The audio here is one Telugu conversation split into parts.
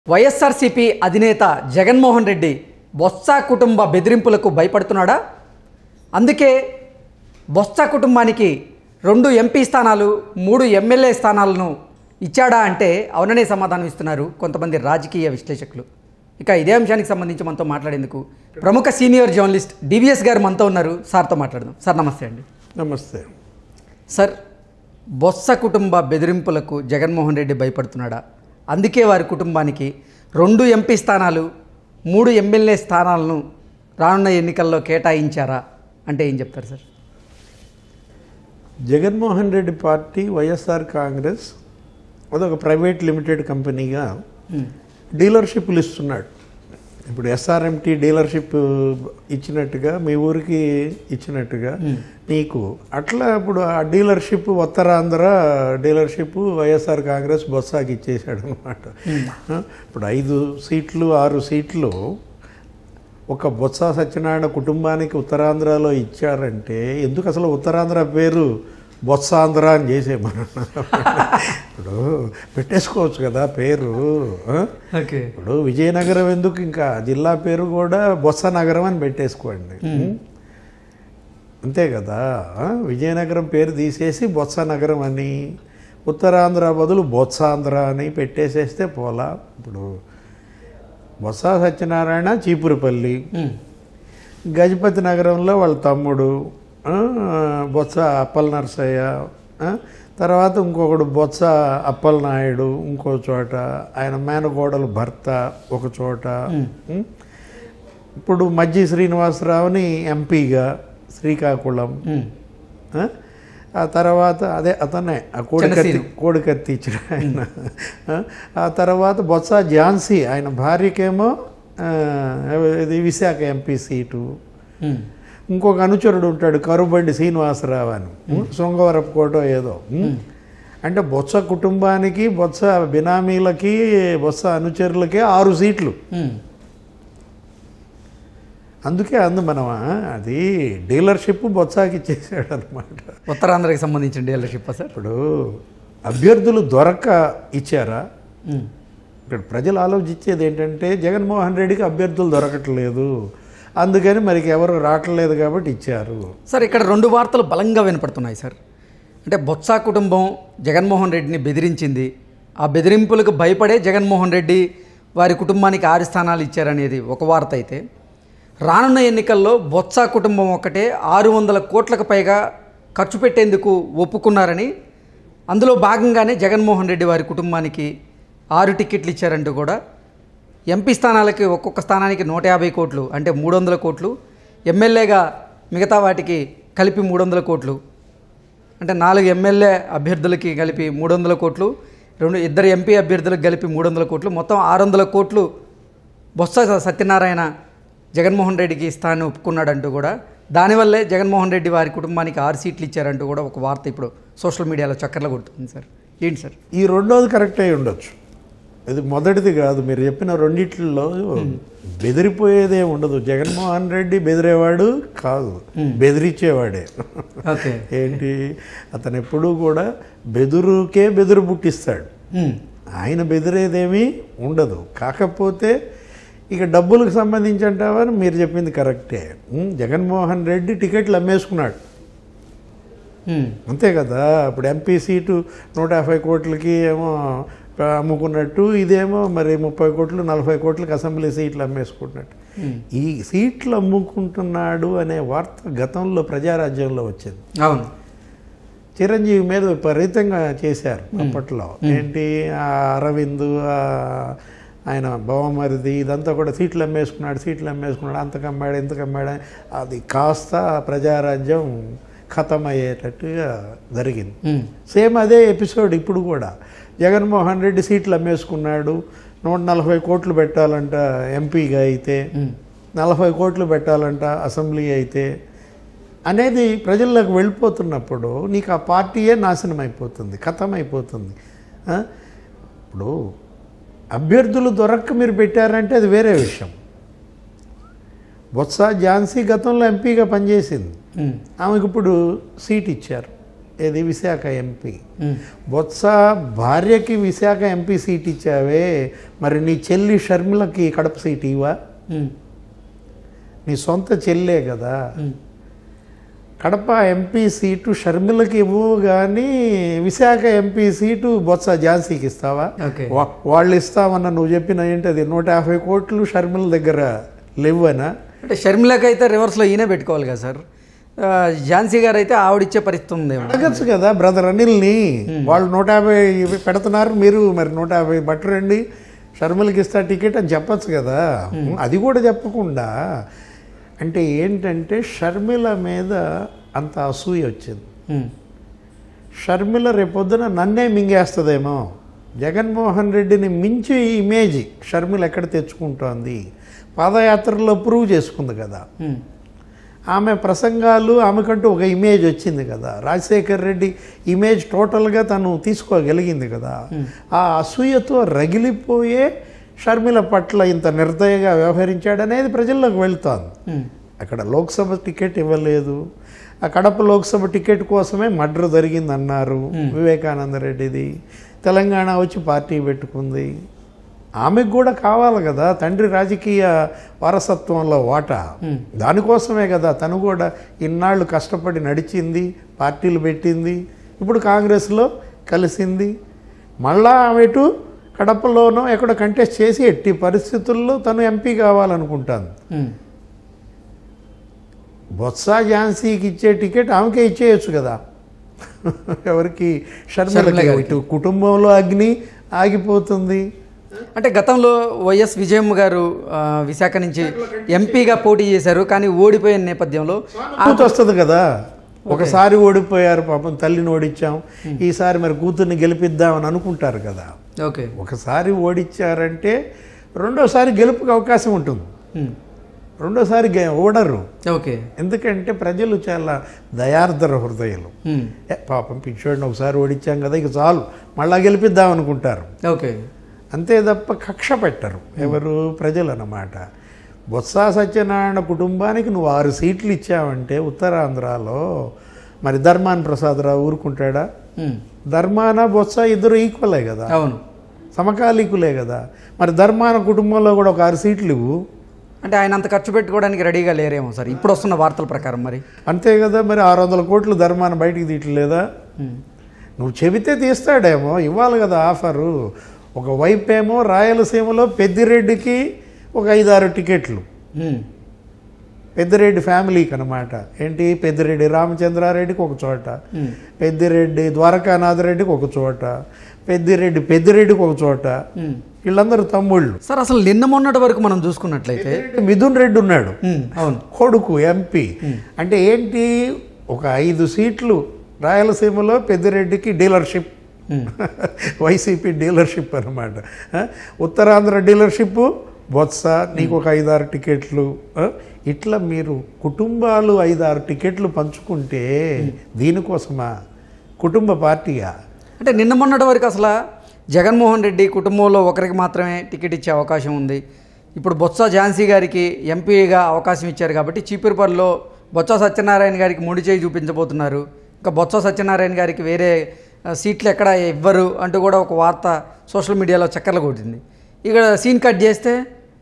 వైఎస్ఆర్సీపీ అధినేత జగన్మోహన్ రెడ్డి బొత్స కుటుంబ బెదిరింపులకు భయపడుతున్నాడా అందుకే బొత్స కుటుంబానికి రెండు ఎంపీ స్థానాలు మూడు ఎమ్మెల్యే స్థానాలను ఇచ్చాడా అంటే అవుననే సమాధానం ఇస్తున్నారు కొంతమంది రాజకీయ విశ్లేషకులు ఇక ఇదే అంశానికి సంబంధించి మనతో మాట్లాడేందుకు ప్రముఖ సీనియర్ జర్నలిస్ట్ డివిఎస్ గారు మనతో ఉన్నారు సార్తో మాట్లాడదాం సార్ నమస్తే అండి నమస్తే సార్ బొత్స కుటుంబ బెదిరింపులకు జగన్మోహన్ రెడ్డి భయపడుతున్నాడా అందుకే వారి కుటుంబానికి రెండు ఎంపీ స్థానాలు మూడు ఎమ్మెల్యే స్థానాలను రానున్న ఎన్నికల్లో కేటాయించారా అంటే ఏం చెప్తారు sir Jaganmohan Reddy party YSR Congress అదొక ప్రైవేట్ లిమిటెడ్ కంపెనీగా డీలర్షిప్లు ఇస్తున్నాడు ఇప్పుడు ఎస్ఆర్ఎంటీ డీలర్షిప్ ఇచ్చినట్టుగా మీ ఊరికి ఇచ్చినట్టుగా నీకు అట్లా ఇప్పుడు ఆ dealership Uttarandhra dealership YSR Congress బొత్సాకి ఇచ్చేసాడు అనమాట ఇప్పుడు ఐదు సీట్లు ఆరు సీట్లు ఒక బొత్స సత్యనారాయణ కుటుంబానికి ఉత్తరాంధ్రలో ఇచ్చారంటే ఎందుకు అసలు ఉత్తరాంధ్ర పేరు బొత్సాంధ్ర అని చేసేమన్నా ఇప్పుడు పెట్టేసుకోవచ్చు కదా పేరు ఆ? ఓకే ఇప్పుడు విజయనగరం ఎందుకు ఇంకా జిల్లా పేరు కూడా బొత్స నగరం అని పెట్టేసుకోండి అంతే కదా ఆ? విజయనగరం పేరు తీసేసి బొత్స నగరం అని ఉత్తరాంధ్ర బదులు బొత్సాంధ్ర అని పెట్టేసేస్తే పోలా ఇప్పుడు బొత్స సత్యనారాయణ చీపురుపల్లి గజపతి నగరంలో వాళ్ళ తమ్ముడు ఆ, బొత్స అప్పల నరసయ్య ఆ, తర్వాత ఇంకొకడు బొత్స అప్పల నాయుడు ఇంకో చోట ఆయన మేనగోడలు భర్త ఒక చోట ఉం? ఇప్పుడు మజ్జి శ్రీనివాసరావుని ఎంపీగా శ్రీకాకుళం ఆ? ఆ తర్వాత అదే అతనే ఆ కోడికత్తి చిన్నసీను. కోడికత్తి ఇచ్చిన ఆయన ఆ? ఆ తర్వాత బొత్స ఝాన్సీ ఆయన భార్యకేమో ఆ, ఇది విశాఖ ఎంపీ సీటు ఇంకొక అనుచరుడు ఉంటాడు కరుబండి శ్రీనివాసరావు అని శృంగవరపు కోటో ఏదో ఉం? అంటే బొత్స కుటుంబానికి బొత్స బినామీలకి బొత్స అనుచరులకి ఆరు సీట్లు అందుకే అందు మనం అది డీలర్షిప్ బొత్సాకి ఇచ్చేసాడు అనమాట ఉత్తరాంధ్రకి సంబంధించిన డీలర్షిప్ సార్ ఇప్పుడు అభ్యర్థులు దొరక్క ఇచ్చారా ఇక్కడ ప్రజలు ఆలోచించేది ఏంటంటే జగన్మోహన్ రెడ్డికి అభ్యర్థులు దొరకట్లేదు అందుకని మరికి ఎవరు రావట్లేదు కాబట్టి ఇచ్చారు సార్ ఇక్కడ రెండు వార్తలు బలంగా వినపడుతున్నాయి సార్ అంటే బొత్స కుటుంబం జగన్మోహన్ రెడ్డిని బెదిరించింది ఆ బెదిరింపులకు భయపడే జగన్మోహన్ రెడ్డి వారి కుటుంబానికి ఆరు స్థానాలు ఇచ్చారనేది ఒక వార్త అయితే రానున్న ఎన్నికల్లో బొత్స కుటుంబం ఒక్కటే ఆరు వందల కోట్లకు పైగా ఖర్చు పెట్టేందుకు ఒప్పుకున్నారని అందులో భాగంగానే జగన్మోహన్ రెడ్డి వారి కుటుంబానికి ఆరు టికెట్లు ఇచ్చారంటూ కూడా ఎంపీ స్థానాలకి ఒక్కొక్క స్థానానికి నూట యాభై కోట్లు అంటే మూడు వందల కోట్లు ఎమ్మెల్యేగా మిగతా వాటికి కలిపి మూడు వందల కోట్లు అంటే నాలుగు ఎమ్మెల్యే అభ్యర్థులకి కలిపి మూడు వందల కోట్లు రెండు ఇద్దరు ఎంపీ అభ్యర్థులకు కలిపి మూడు వందల కోట్లు మొత్తం ఆరు వందల కోట్లు బొత్స సత్యనారాయణ జగన్మోహన్ రెడ్డికి ఇస్తానని ఒప్పుకున్నాడంటూ కూడా దానివల్లే జగన్మోహన్ రెడ్డి వారి కుటుంబానికి ఆరు సీట్లు ఇచ్చారంటూ కూడా ఒక వార్త ఇప్పుడు సోషల్ మీడియాలో చక్కర్లు కొడుతుంది సార్ ఏంటి సార్ ఈ రెండోది కరెక్ట్ అయి ఉండొచ్చు ఇది మొదటిది కాదు మీరు చెప్పిన రెండిట్లలో బెదిరిపోయేదే ఉండదు జగన్మోహన్ రెడ్డి బెదిరేవాడు కాదు బెదిరించేవాడే ఓకే ఏంటి అతను ఎప్పుడూ కూడా బెదురుకే బెదురు పుట్టిస్తాడు ఆయన బెదిరేదేమీ ఉండదు కాకపోతే ఇక డబ్బులకు సంబంధించి అంటావని మీరు చెప్పింది కరెక్టే ఉం, జగన్మోహన్ రెడ్డి టికెట్లు అమ్మేసుకున్నాడు అంతే కదా ఇప్పుడు ఎంపీ సీటు నూట యాభై కోట్లకి ఏమో అమ్ముకున్నట్టు ఇదేమో మరి ముప్పై కోట్లు నలభై కోట్లకి అసెంబ్లీ సీట్లు అమ్మేసుకుంటున్నట్టు ఈ సీట్లు అమ్ముకుంటున్నాడు అనే వార్త గతంలో ప్రజారాజ్యంలో వచ్చింది అవును చిరంజీవి మీద విపరీతంగా చేశారు అప్పట్లో ఏంటి ఆ అరవింద్ ఆ ఆయన భవమరిది ఇదంతా కూడా సీట్లు అమ్మేసుకున్నాడు సీట్లు అమ్మేసుకున్నాడు అంతకు అమ్మాడు ఇంతకు అమ్మాడు అని అది కాస్త ప్రజారాజ్యం ఖతం అయ్యేటట్టుగా జరిగింది ఉమ్. సేమ్ అదే ఎపిసోడ్ ఇప్పుడు కూడా జగన్మోహన్ రెడ్డి సీట్లు అమ్మేసుకున్నాడు నూట నలభై కోట్లు పెట్టాలంట ఎంపీగా అయితే నలభై కోట్లు పెట్టాలంట అసెంబ్లీ అయితే అనేది ప్రజల్లోకి వెళ్ళిపోతున్నప్పుడు నీకు ఆ పార్టీయే నాశనం అయిపోతుంది ఖతం అయిపోతుంది ఆ? ఇప్పుడు అభ్యర్థులు దొరక్క మీరు పెట్టారంటే అది వేరే విషయం బొత్స ఝాన్సీ గతంలో ఎంపీగా పనిచేసింది ఉమ్. ఆమెకు ఇప్పుడు సీట్ ఇచ్చారు ఏది విశాఖ ఎంపీ ఉమ్. బొత్స భార్యకి విశాఖ ఎంపీ సీట్ ఇచ్చావే మరి నీ చెల్లి షర్మిలకి కడప సీట్ ఇవా ఉమ్. నీ సొంత చెల్లే కదా ఉమ్. కడప ఎంపీ సీటు షర్మిలకి ఇవ్వు కానీ విశాఖ ఎంపీ సీటు బొత్స ఝాన్సీకి ఇస్తావా ఓకే వా- వాళ్ళు ఇస్తామన్న నువ్వు చెప్పిన ఏంటది నూట యాభై కోట్లు షర్మిల దగ్గర లేవనా అంటే షర్మిలకి అయితే రివర్స్లో ఈయనే పెట్టుకోవాలి కదా సార్ ఆ, ఝాన్సీ గారు అయితే ఆవిడిచ్చే పరిస్థితి ఉందేమో అడగచ్చు కదా బ్రదర్ అనిల్ని వాళ్ళు నూట యాభై ఇవి పెడుతున్నారు మీరు మరి నూట యాభై పట్టరండి షర్మిలకి ఇస్తా టికెట్ అని చెప్పచ్చు కదా అది కూడా చెప్పకుండా అంటే ఏంటంటే షర్మిల మీద అంత అసూయ వచ్చింది ఉమ్. షర్మిల రేపొద్దున నన్నే మింగేస్తుందేమో జగన్మోహన్ రెడ్డిని మించి ఇమేజ్ షర్మిల ఎక్కడ తెచ్చుకుంటోంది పాదయాత్రలో ప్రూవ్ చేసుకుంది కదా ఉమ్. ఆమె ప్రసంగాలు ఆమెకంటూ ఒక ఇమేజ్ వచ్చింది కదా రాజశేఖర్ రెడ్డి ఇమేజ్ టోటల్గా తను తీసుకోగలిగింది కదా ఆ అసూయతో రగిలిపోయే షర్మిల పట్ల ఇంత నిర్దయగా వ్యవహరించాడనేది ప్రజల్లోకి వెళ్తోంది ఉమ్. అక్కడ లోక్సభ టికెట్ ఇవ్వలేదు ఆ కడప లోక్సభ టికెట్ కోసమే మర్డర్ జరిగిందన్నారు వివేకానంద రెడ్డిది తెలంగాణ వచ్చి పార్టీ పెట్టుకుంది ఆమెకు కూడా కావాలి కదా తండ్రి రాజకీయ వారసత్వంలో వాటా దానికోసమే కదా తను కూడా ఇన్నాళ్ళు కష్టపడి నడిచింది పార్టీలు పెట్టింది ఇప్పుడు కాంగ్రెస్లో కలిసింది మళ్ళా ఆమె ఇటు కడపలోనో ఎక్కడ కంటెస్ట్ చేసి ఎట్టి పరిస్థితుల్లో తను ఎంపీ కావాలనుకుంటాను ఉమ్. బొత్స ఝాన్సీకి ఇచ్చే టికెట్ ఆమెకే ఇచ్చేయచ్చు కదా ఎవరికి షర్మిల షర్మిలకి గారికి. ఇటు కుటుంబంలో అగ్ని ఆగిపోతుంది అంటే గతంలో వైఎస్ విజయమ్మ గారు ఆ, విశాఖ నుంచి ఎంపీగా పోటీ చేశారు కానీ ఓడిపోయిన నేపథ్యంలో కూతు వస్తుంది కదా ఒకసారి ఓడిపోయారు పాపం తల్లిని ఓడించాం ఈసారి మరి కూతుర్ని గెలిపిద్దామని అనుకుంటారు కదా ఓకే ఒకసారి ఓడించారంటే రెండోసారి గెలుపుకి అవకాశం ఉంటుంది ఉమ్. రెండోసారి గె- ఓడరు ఓకే ఎందుకంటే ప్రజలు చాలా దయార్ద్ర హృదయాలు ఉమ్. ఏ, పాపం పిచ్చోడిని ఒకసారి ఓడించాం కదా ఇక చాలు మళ్ళా గెలిపిద్దాం అనుకుంటారు ఓకే అంతే తప్ప కక్ష పెట్టరు ఎవరు ప్రజలు అన్నమాట బొత్స సత్యనారాయణ కుటుంబానికి నువ్వు ఆరు సీట్లు ఇచ్చావంటే ఉత్తరాంధ్రలో మరి ధర్మాన్ ప్రసాదరావు ఊరుకుంటాడా ఉమ్. ధర్మాన బొత్స ఇద్దరు ఈక్వలే కదా అవును సమకాలీకులే కదా మరి ధర్మాన కుటుంబంలో కూడా ఒక ఆరు సీట్లు ఇవ్వు అంటే ఆయన అంత ఖర్చు పెట్టుకోవడానికి రెడీగా లేరేమో సార్ ఇప్పుడు వస్తున్న వార్తల ప్రకారం మరి అంతే కదా మరి ఆరు వందల కోట్లు ధర్మాన బయటికి తీయట్లేదా ఉమ్. నువ్వు చెబితే తీస్తాడేమో ఇవ్వాలి కదా ఆఫరు ఒక వైపేమో రాయలసీమలో పెద్దిరెడ్డికి ఒక ఐదారు టికెట్లు ఉమ్. పెద్దిరెడ్డి ఫ్యామిలీకి అనమాట ఏంటి పెద్దిరెడ్డి రామచంద్రారెడ్డికి ఒక చోట ఉమ్. పెద్దిరెడ్డి ద్వారకానాథరెడ్డికి ఒక చోట పెద్దిరెడ్డి పెద్దిరెడ్డికి ఒక చోట ఉమ్. వీళ్ళందరూ తమ్ముళ్ళు సార్ అసలు నిన్న మొన్నటి వరకు మనం చూసుకున్నట్లయితే మిథున్ రెడ్డి ఉన్నాడు ఉమ్. అవును కొడుకు ఎంపీ అంటే ఏంటి ఒక ఐదు సీట్లు రాయలసీమలో పెద్దిరెడ్డికి డీలర్షిప్ వైసీపీ డీలర్షిప్ అనమాట ఉత్తరాంధ్ర డీలర్షిప్ బొత్స నీకు ఒక ఐదారు టికెట్లు ఆ? ఇట్లా మీరు కుటుంబాలు ఐదారు టికెట్లు పంచుకుంటే దీనికోసమా కుటుంబ పార్టీయా అంటే నిన్న మొన్నటి వరకు అసలు జగన్మోహన్ రెడ్డి కుటుంబంలో ఒకరికి మాత్రమే టికెట్ ఇచ్చే అవకాశం ఉంది ఇప్పుడు బొత్స ఝాన్సీ గారికి ఎంపీగా అవకాశం ఇచ్చారు కాబట్టి చీపురుపల్లిలో బొత్స సత్యనారాయణ గారికి ముడి చేయి చూపించబోతున్నారు ఇంకా బొత్స సత్యనారాయణ గారికి వేరే ఆ, సీట్లు ఎక్కడ ఇవ్వరు అంటూ కూడా ఒక వార్త సోషల్ మీడియాలో చక్కర్లు కొట్టింది ఇక్కడ సీన్ కట్ చేస్తే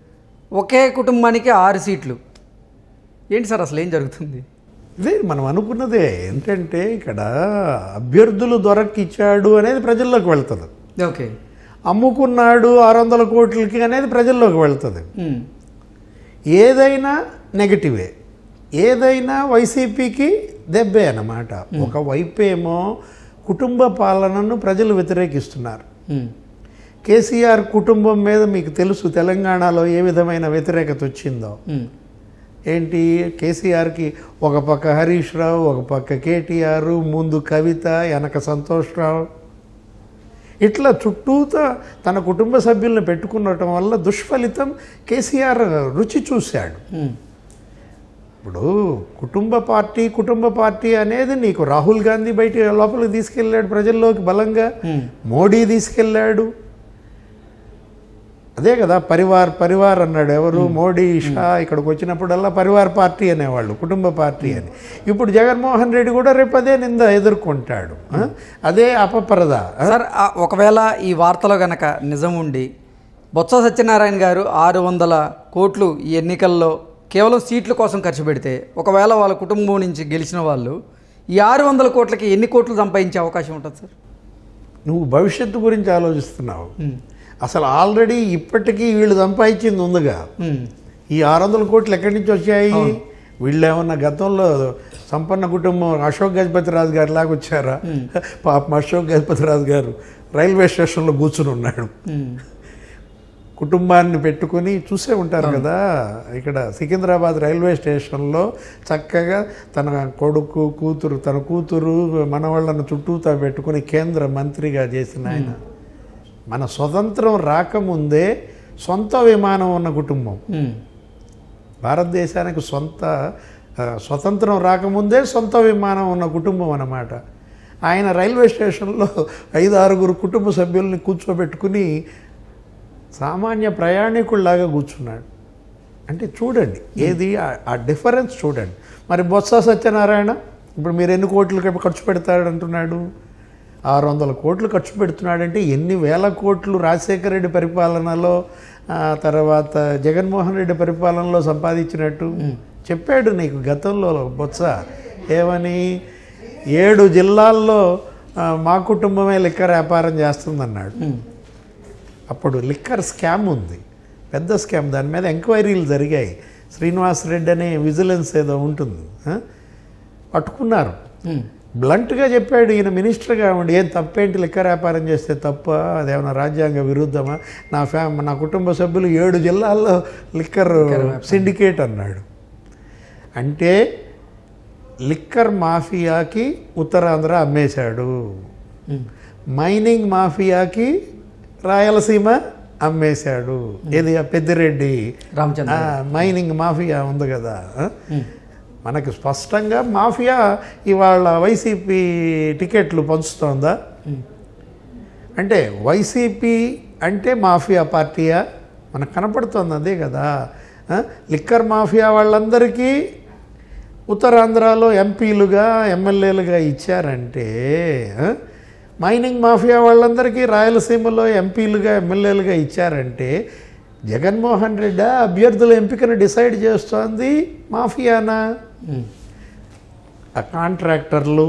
ఒకే కుటుంబానికి ఆరు సీట్లు ఏంటి సార్ అసలు ఏం జరుగుతుంది ఇదే మనం అనుకున్నదే ఏంటంటే ఇక్కడ అభ్యర్థులు దొరకిచ్చాడు అనేది ప్రజల్లోకి వెళ్తుంది ఓకే అమ్ముకున్నాడు ఆరు వందల కోట్లకి అనేది ప్రజల్లోకి వెళ్తుంది ఉమ్. ఏదైనా నెగటివే ఏదైనా వైసీపీకి దెబ్బే అన్నమాట ఒకవైపేమో కుటుంబ పాలనను ప్రజలు వ్యతిరేకిస్తున్నారు ఉమ్. కేసీఆర్ కుటుంబం మీద మీకు తెలుసు తెలంగాణలో ఏ విధమైన వ్యతిరేకత వచ్చిందో ఉమ్. ఏంటి కేసీఆర్కి ఒక పక్క హరీష్ రావు ఒక పక్క కేటీఆర్ ముందు కవిత వెనక సంతోష్ రావు ఇట్లా చుట్టూతా తన కుటుంబ సభ్యులను పెట్టుకునటం వల్ల దుష్ఫలితం కేసీఆర్ రుచి చూశాడు ఉమ్. ఇప్పుడు కుటుంబ పార్టీ కుటుంబ పార్టీ అనేది నీకు రాహుల్ గాంధీ బయట లోపలికి తీసుకెళ్ళాడు ప్రజల్లోకి బలంగా ఉమ్. మోడీ తీసుకెళ్ళాడు అదే కదా పరివార్ పరివార్ అన్నాడు ఎవరు మోడీ షా ఇక్కడికి వచ్చినప్పుడల్లా పరివార్ పార్టీ అనేవాళ్ళు కుటుంబ పార్టీ అని ఇప్పుడు జగన్మోహన్ రెడ్డి కూడా రేపు అదే నింద ఎదుర్కొంటాడు ఆ? అదే అపప్రద ఆ? సార్ ఆ, ఒకవేళ ఈ వార్తలో గనక నిజం ఉండి బొత్స సత్యనారాయణ గారు ఆరు వందల కోట్లు ఈ ఎన్నికల్లో కేవలం సీట్ల కోసం ఖర్చు పెడితే ఒకవేళ వాళ్ళ కుటుంబం నుంచి గెలిచిన వాళ్ళు ఈ ఆరు వందల కోట్లకి ఎన్ని కోట్లు సంపాదించే అవకాశం ఉంటుంది సార్ నువ్వు భవిష్యత్తు గురించి ఆలోచిస్తున్నావు అసలు ఆల్రెడీ ఇప్పటికీ వీళ్ళు సంపాదించింది ఉందిగా ఉమ్. ఈ ఆరు వందల కోట్లు ఎక్కడి నుంచి వచ్చాయి వీళ్ళు ఏమన్నా గతంలో సంపన్న కుటుంబం అశోక్ గజపతి రాజు గారి లాగా వచ్చారా పాపం అశోక్ గజపతి రాజు గారు రైల్వే స్టేషన్లో కూర్చుని ఉన్నాడు ఉమ్. కుటుంబాన్ని పెట్టుకుని చూసే ఉంటారు కదా ఇక్కడ సికింద్రాబాద్ రైల్వే స్టేషన్లో చక్కగా తన కొడుకు కూతురు తన కూతురు మనవాళ్ళను చుట్టూతా పెట్టుకుని కేంద్ర మంత్రిగా చేసిన ఆయన మన స్వతంత్రం రాకముందే సొంత విమానం ఉన్న కుటుంబం ఉమ్. భారతదేశానికి సొంత ఆ, స్వతంత్రం రాకముందే సొంత విమానం ఉన్న కుటుంబం అన్నమాట ఆయన రైల్వే స్టేషన్లో ఐదు ఆరుగురు కుటుంబ సభ్యుల్ని కూర్చోబెట్టుకుని సామాన్య ప్రయాణికుల్లాగా కూర్చున్నాడు అంటే చూడండి ఏది ఆ- ఆ డిఫరెన్స్ చూడండి మరి బొత్స సత్యనారాయణ ఇప్పుడు మీరు ఎన్ని కోట్లు ఖ- ఖర్చు పెడతాడు అంటున్నాడు ఆరు వందల కోట్లు ఖర్చు పెడుతున్నాడంటే ఎన్ని వేల కోట్లు రాజశేఖర రెడ్డి పరిపాలనలో ఆ తర్వాత జగన్మోహన్ రెడ్డి పరిపాలనలో సంపాదించినట్టు చెప్పాడు నీకు గతంలో బొత్స ఏమని ఏడు జిల్లాల్లో ఆ, మా కుటుంబమే లిక్కర్ వ్యాపారం చేస్తుందన్నాడు ఉమ్. అప్పుడు లిక్కర్ స్కామ్ ఉంది పెద్ద స్కామ్ దాని మీద ఎంక్వైరీలు జరిగాయి శ్రీనివాస్ రెడ్డి అనే విజిలెన్స్ ఏదో ఉంటుంది ఆ? పట్టుకున్నారు ఉమ్. బ్లంట్గా చెప్పాడు ఈయన మినిస్టర్గా ఉండి ఏం తప్పేంటి లిక్కర్ వ్యాపారం చేస్తే తప్ప అదేమన్నా రాజ్యాంగ విరుద్ధమా నా ఫ్యామ్ నా కుటుంబ సభ్యులు ఏడు జిల్లాల్లో లిక్కర్ సిండికేట్ అన్నాడు అంటే లిక్కర్ మాఫియాకి ఉత్తరాంధ్ర అమ్మేశాడు ఉమ్. మైనింగ్ మాఫియాకి రాయలసీమ అమ్మేశాడు ఇది ఆ పెద్దిరెడ్డి రామచంద్ర ఆ, మైనింగ్ మాఫియా ఉంది కదా ఆ? మనకి స్పష్టంగా మాఫియా ఇవాళ వైసీపీ టికెట్లు పంచుతోందా ఉమ్. అంటే వైసీపీ అంటే మాఫియా పార్టీయా మనకు కనపడుతోంది అదే కదా ఆ? లిక్కర్ మాఫియా వాళ్ళందరికీ ఉత్తరాంధ్రలో ఎంపీలుగా ఎమ్మెల్యేలుగా ఇచ్చారంటే ఆ? మైనింగ్ మాఫియా వాళ్ళందరికీ రాయలసీమలో ఎంపీలుగా ఎమ్మెల్యేలుగా ఇచ్చారంటే జగన్మోహన్ రెడ్డి అభ్యర్థుల ఎంపికను డిసైడ్ చేస్తోంది మాఫియానా ఉమ్. ఆ కాంట్రాక్టర్లు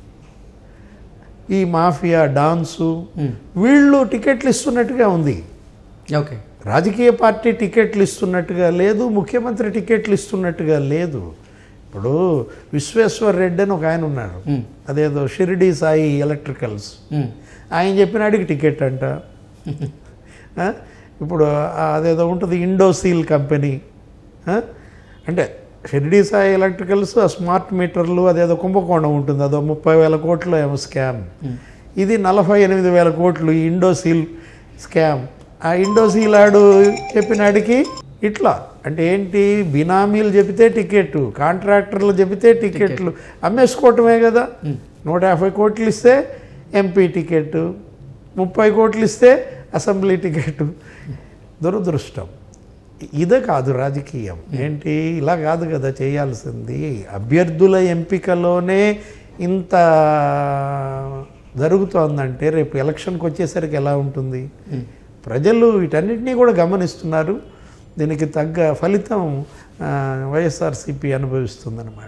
ఈ మాఫియా డాన్సు ఉమ్. వీళ్ళు టికెట్లు ఇస్తున్నట్టుగా ఉంది ఓకే రాజకీయ పార్టీ టికెట్లు ఇస్తున్నట్టుగా లేదు ముఖ్యమంత్రి టికెట్లు ఇస్తున్నట్టుగా లేదు ఇప్పుడు విశ్వేశ్వర్ రెడ్డి అని ఒక ఆయన ఉన్నారు ఉమ్. అదేదో షిరిడి సాయి ఎలక్ట్రికల్స్ ఉమ్. ఆయన చెప్పినాడికి టికెట్ అంట ఆ? ఇప్పుడు ఆ అదేదో ఉంటుంది ఇండోసీల్ కంపెనీ ఆ? అంటే షిరిడి సాయి ఎలక్ట్రికల్స్ ఆ స్మార్ట్ మీటర్లు అదేదో కుంభకోణం ఉంటుంది అదో ముప్పై వేల కోట్లు ఏమో స్కామ్ ఇది నలభై ఎనిమిది వేల కోట్లు ఈ ఇండోసీల్ స్కామ్ ఆ ఇండోసీల్ ఆడు చెప్పినాడికి ఇట్లా అంటే ఏంటి బినామీలు చెబితే టికెట్ కాంట్రాక్టర్లు చెబితే టికెట్లు అమ్మేసుకోవటమే కదా నూట యాభై కోట్లు ఇస్తే ఎంపీ టికెట్ ముప్పై కోట్లు ఇస్తే అసెంబ్లీ టికెట్ దురదృష్టం ఇదే కాదు రాజకీయం ఏంటి ఇలా కాదు కదా చేయాల్సింది అభ్యర్థుల ఎంపికలోనే ఇంత జరుగుతోందంటే రేపు ఎలక్షన్కి వచ్చేసరికి ఎలా ఉంటుంది ప్రజలు వీటన్నిటినీ కూడా గమనిస్తున్నారు దీనికి తగ్గ ఫలితం ఆ, వైఎస్ఆర్సీపీ అనుభవిస్తుందన్నమాట